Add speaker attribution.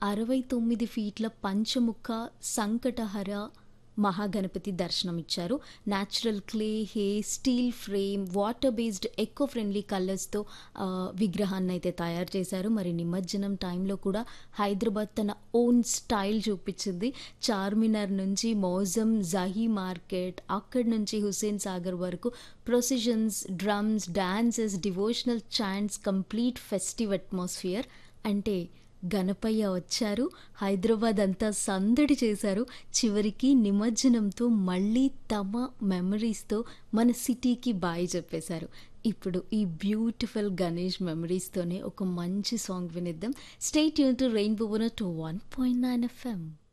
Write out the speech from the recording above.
Speaker 1: అరవై తొమ్మిది ఫీట్ల పంచముఖ సంకటహర మహాగణపతి దర్శనమిచ్చారు natural clay hay steel frame water based eco friendly కలర్స్తో విగ్రహాన్ని అయితే తయారు చేశారు మరి నిమజ్జనం టైంలో కూడా హైదరాబాద్ తన ఓన్ స్టైల్ చూపించింది చార్మినార్ నుంచి మౌజం జహీ మార్కెట్ అక్కడి నుంచి హుస్సేన్ సాగర్ వరకు processions drums dances devotional chants complete festive atmosphere అంటే గణపయ్య వచ్చారు హైదరాబాద్ అంతా సందడి చేశారు చివరికి నిమజ్జనంతో మళ్ళీ తమ మెమరీస్తో మన సిటీకి బాయ్ చెప్పేశారు ఇప్పుడు ఈ బ్యూటిఫుల్ గణేష్ మెమరీస్తోనే ఒక మంచి సాంగ్ వినిద్దాం స్టేట్ యూన్ to rainbow two one point nine FM